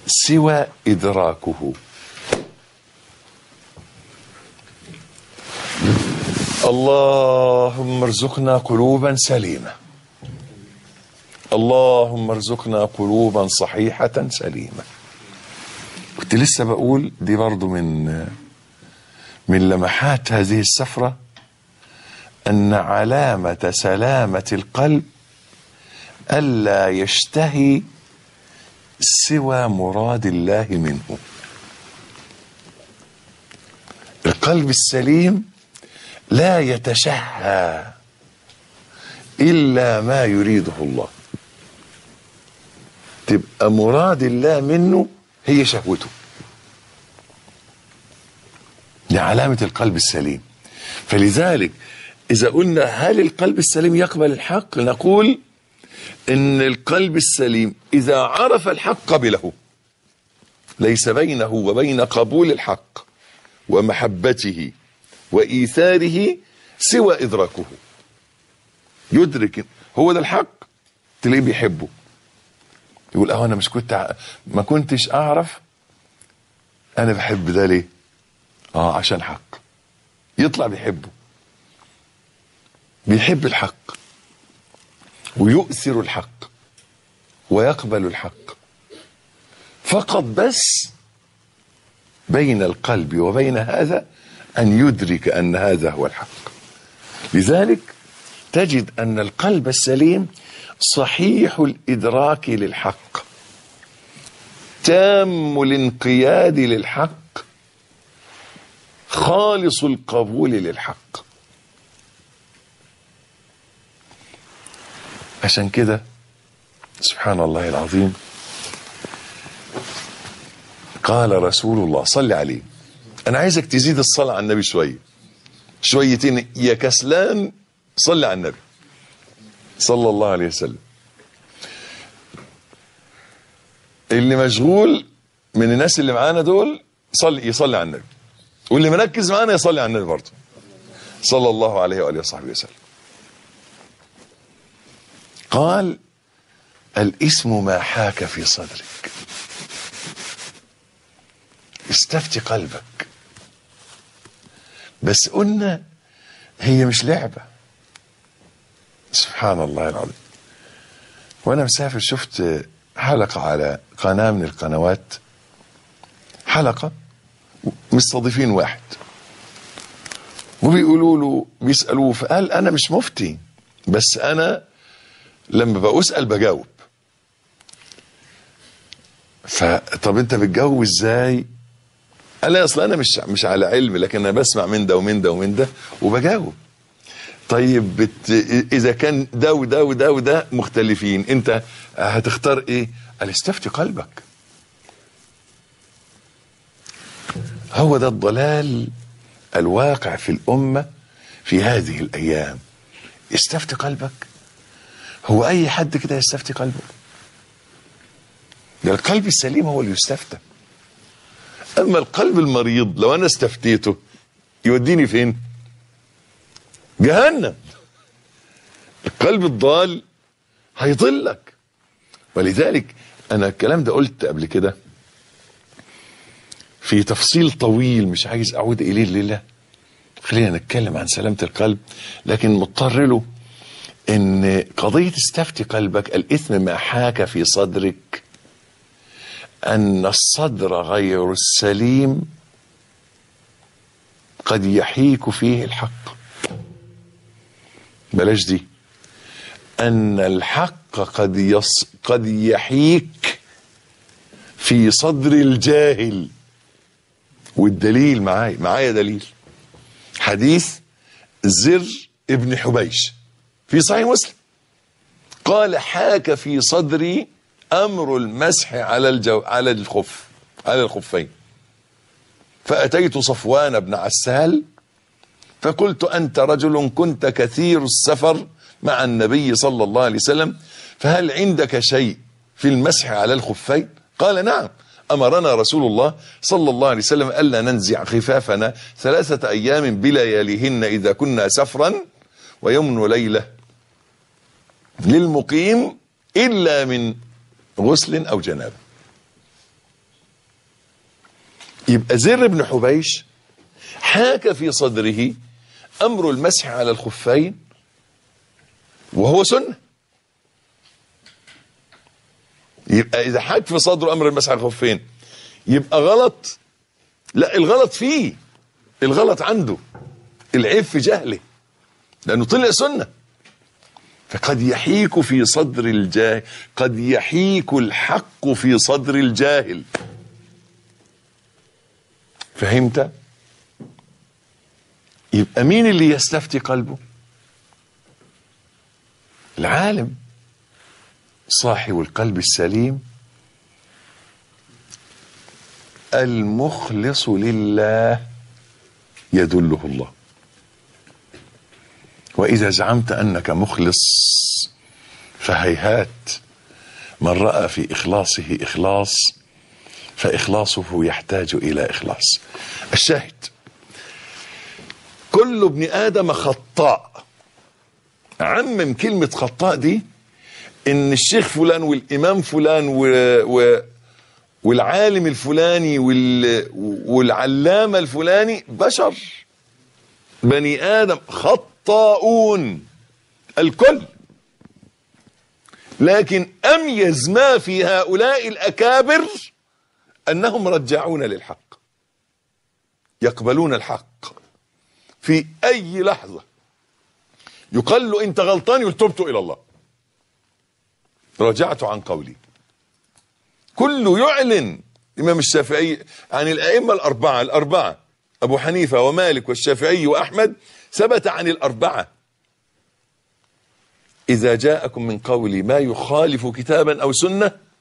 سوى إدراكه اللهم ارزقنا قلوبا سليمة اللهم ارزقنا قلوبا صحيحة سليمة كنت لسه بقول دي برضو من من لمحات هذه السفرة أن علامة سلامة القلب ألا يشتهي سوى مراد الله منه القلب السليم لا يتشهى إلا ما يريده الله تبقى مراد الله منه هي شهوته دي علامة القلب السليم فلذلك إذا قلنا هل القلب السليم يقبل الحق نقول إن القلب السليم إذا عرف الحق قبله ليس بينه وبين قبول الحق ومحبته وإيثاره سوى إدراكه يدرك هو ده الحق تلاقيه بيحبه يقول اه انا مش كنت ع- ما كنتش اعرف انا بحب ده ليه اه عشان حق يطلع بيحبه بيحب الحق ويؤثر الحق ويقبل الحق فقط بس بين القلب وبين هذا ان يدرك ان هذا هو الحق لذلك تجد ان القلب السليم صحيح الادراك للحق تام الانقياد للحق خالص القبول للحق عشان كده سبحان الله العظيم قال رسول الله صل عليه انا عايزك تزيد الصلاه على النبي شويه شويتين يا كسلان صل على النبي صلى الله عليه وسلم اللي مشغول من الناس اللي معانا دول صلي يصلي على النبي واللي مركز معانا يصلي على النبي برضه صلى الله عليه واله وصحبه وسلم قال الاسم ما حاك في صدرك استفتي قلبك بس قلنا هي مش لعبة سبحان الله العظيم وانا مسافر شفت حلقة على قناة من القنوات حلقة مستضيفين واحد وبيقولوا له بيسألوه فقال انا مش مفتي بس انا لما بسأل بجاوب فطب انت بتجاوب ازاي قال لي اصل انا مش مش على علم لكن انا بسمع من ده ومن ده ومن ده وبجاوب طيب بت... اذا كان ده وده وده وده مختلفين انت هتختار ايه قال استفتي قلبك هو ده الضلال الواقع في الامه في هذه الايام استفتي قلبك هو اي حد كده يستفتي قلبه ده القلب السليم هو اللي يستفتى اما القلب المريض لو انا استفتيته يوديني فين جهنم القلب الضال هيضلك ولذلك انا الكلام ده قلت قبل كده في تفصيل طويل مش عايز اعود اليه الليله خلينا نتكلم عن سلامه القلب لكن مضطر له ان قضيه استفتي قلبك الاثم ما حاك في صدرك ان الصدر غير السليم قد يحيك فيه الحق بلاش دي ان الحق قد يص قد يحيك في صدر الجاهل والدليل معايا معايا دليل حديث زر ابن حبيش في صحيح مسلم قال حاك في صدري امر المسح على الجو على الخف على الخفين فاتيت صفوان بن عسال فقلت انت رجل كنت كثير السفر مع النبي صلى الله عليه وسلم فهل عندك شيء في المسح على الخفين قال نعم امرنا رسول الله صلى الله عليه وسلم الا ننزع خفافنا ثلاثه ايام بلياليهن اذا كنا سفرا ويوم وليله للمقيم الا من غسل او جنابه يبقى زر بن حبيش حاك في صدره امر المسح على الخفين وهو سنه يبقى اذا حاك في صدره امر المسح على الخفين يبقى غلط لا الغلط فيه الغلط عنده العيب في جهله لانه طلع سنه فقد يحيك في صدر الجاهل قد يحيك الحق في صدر الجاهل فهمت يبقى مين اللي يستفتي قلبه العالم صاحب القلب السليم المخلص لله يدله الله واذا زعمت انك مخلص فهيهات من راى في اخلاصه اخلاص فاخلاصه يحتاج الى اخلاص الشاهد كل ابن ادم خطاء عمم كلمه خطاء دي ان الشيخ فلان والامام فلان و... و... والعالم الفلاني وال... والعلامه الفلاني بشر بني ادم خطاؤون الكل لكن اميز ما في هؤلاء الاكابر انهم رجعون للحق يقبلون الحق في اي لحظه يقال له انت غلطان يقول تبت الى الله رجعت عن قولي كله يعلن الامام الشافعي عن الائمه الاربعه الاربعه ابو حنيفه ومالك والشافعي واحمد ثبت عن الاربعه اذا جاءكم من قولي ما يخالف كتابا او سنه